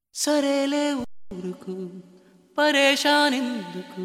సరేలే ఊరుకు పరేషానెందుకు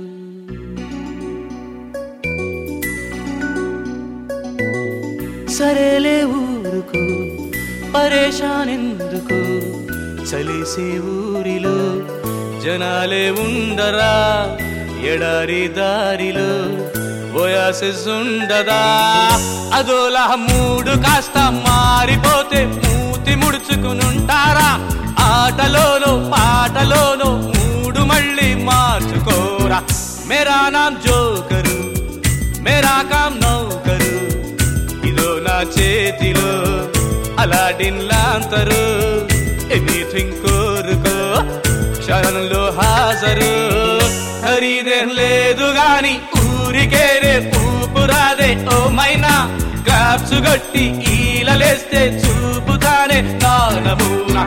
సరేలే ఊరుకు పరేషానెందుకు చలిసే ఊరిలో జనాలే ఉండరా ఎడారి దారిలో ఓయాసిస్ ఉండదా అదోలా మూడు కాస్త మారిపోతే మూతి ముడుచుకునుంటారా ఆటలోనో పాటలోనో మూడు మళ్ళీ మార్చుకోరా మేరా నామ్ జోకరు మేరా కామ్ నౌకరు ఇదో నా చేతిలో అలాడిన్ లాంతరు ఎనీథింగ్ కోరుకో క్షణంలో హాజరు ఖరీదేం లేదు గాని ఊరికేనే ఊపురాదే ఓ మైనా క్లాప్స్ గట్టి ఈలలేస్తే చూపుతానే నా నమూనా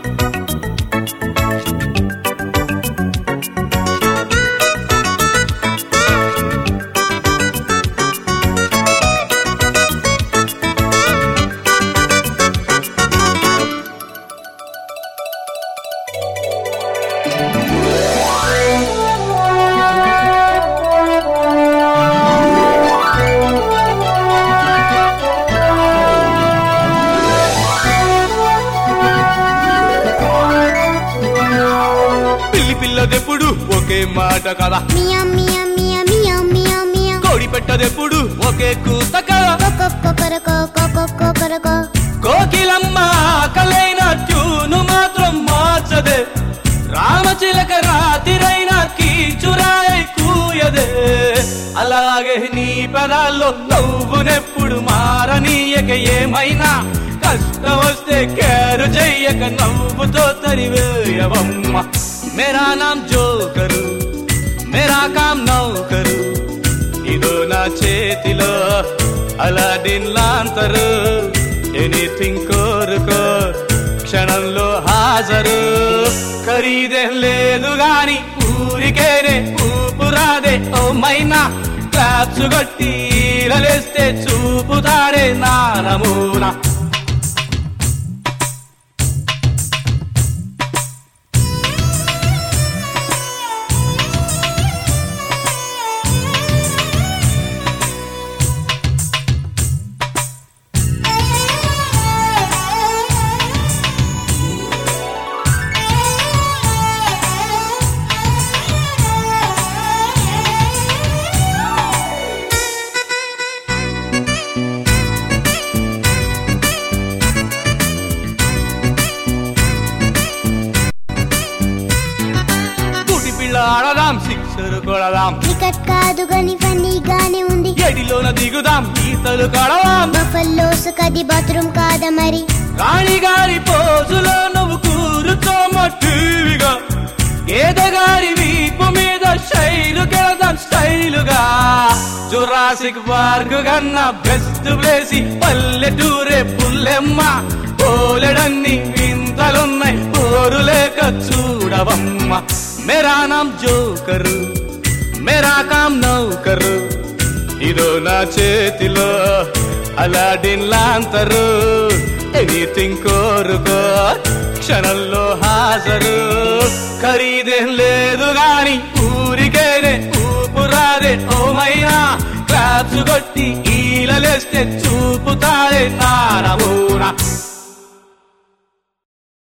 పిల్లి పిల్లదెప్పుడు ఒకే మాట కదా మియా మియా మియా మియా మియా మియా కోడి పెట్టదెప్పుడు ఒకే కూత కదా కొకొకొకొరకో కొకొకొకొరకో కోకిలమ్మ ఆకలైన ట్యూను మాత్రం మార్చదే రామచిలక రాతిరైన కీచురాయి కూయదే అలాగే నీ పదాల్లో నవ్వునెప్పుడు మారనీయక ఏమైనా కష్టం వస్తే కేరు చెయ్యక నవ్వుతో తరివేయవమ్మ మేరా నామ్ జోకరు మేరా కామ్ నౌకరు ఇదో నా చేతిలో అలాడిన్ లాంతరు ఎనీథింగ్ కోరుకో క్షణంలో హాజరు ఖరీదేం లేదు గాని ఊరికేనే ఊపురాదే ఓ మైనా క్లాప్స్ కొట్టి ఈలలేస్తే చూపుతాడే నా నమూనా కూటి పిల్ల ఆడదాం సిక్సర్ కొడదాం క్రికెట్ కాదు గని ఫన్నీగానే ఉంది ఎడిలోన దిగుదాం ఈతలు కడదాం బఫల్లోస్ కది బాత్రూమ్ కాదా మరి రాణిగారి పోజులో నువ్వు కూరుతోమ టీవీగా ఏదగారి వీపు మీద శైలు కెళదాం స్టైలుగా జురాసిక్ పార్క్ కన్నా బెస్ట్ ప్లేసి పల్లెటూరే పుల్లెమ్మ పోలెడన్ని వింతలున్నాయి పోరు లేక చూడవమ్మ మేరా నామ్ జోకరు మేరా కామ్ నౌకరు ఇదో నా చేతిలో అలాడిన్ లాంతరు ఎనీథింగ్ కోరుకో క్షణంలో హాజరు ఖరీదేం లేదు గాని ఊరికేనే ఊపురాదే ఓ మైనా క్లాప్స్ కొట్టి ఈలలేస్తే చూపుతాడే నా నమూనా